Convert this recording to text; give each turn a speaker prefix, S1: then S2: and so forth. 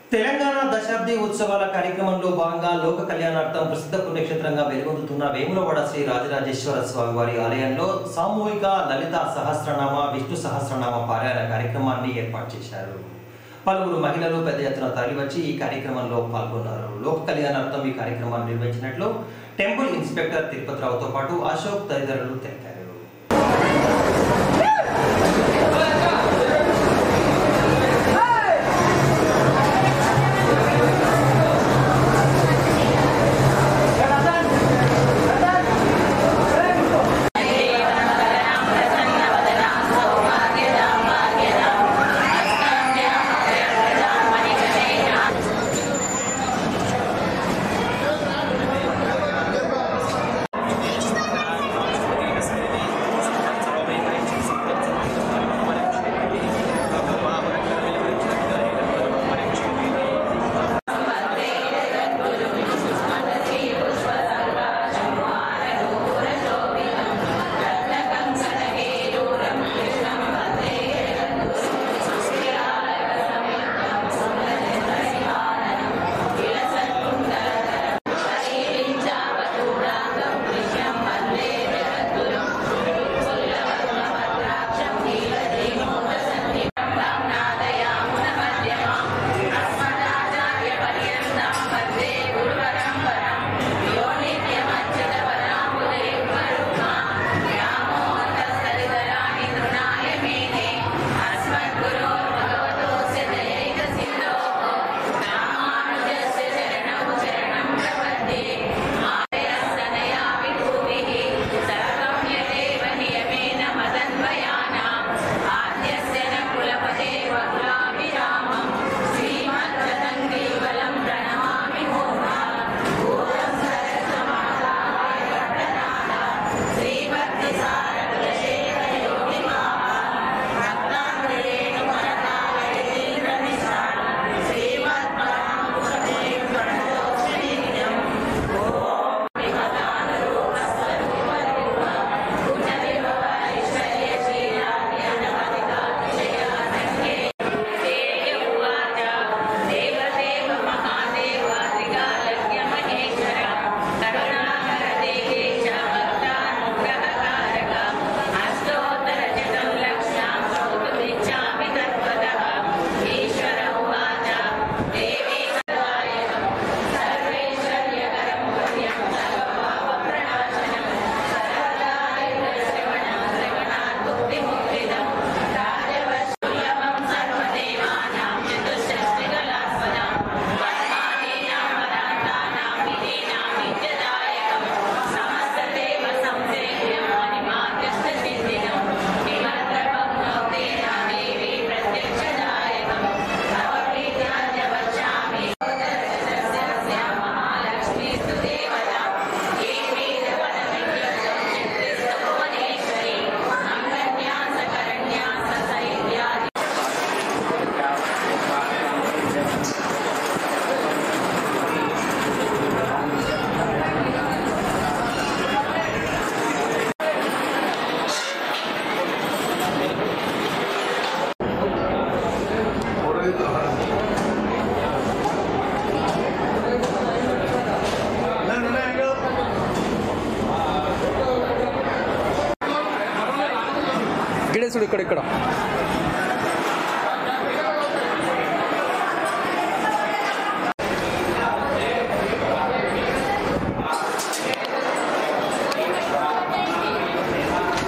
S1: తెలంగాణ దశాబ్ది ఉత్సవాల కార్యక్రమంలో భాగంగా లోక కళ్యాణార్థం ప్రసిద్ధ పుణ్యక్షేత్రంగా వెలుగొందుతున్న వేములవాడ శ్రీ రాజరాజేశ్వర స్వామి వారి ఆలయంలో సామూహిక లలిత సహస్రనామ విష్ణు సహస్రనామ పారాయణ కార్యక్రమాన్ని ఏర్పాటు చేశారు పలువురు మహిళలు పెద్ద ఎత్తున తరలివచ్చి ఈ కార్యక్రమంలో పాల్గొన్నారు లోక కళ్యాణార్థం ఈ కార్యక్రమాన్ని నిర్వహించినట్లు టెంపుల్ ఇన్స్పెక్టర్ తిరుపతిరావుతో పాటు అశోక్ తదితరులు తెలిపారు
S2: గిడేసుడు ఇక్కడ ఇక్కడ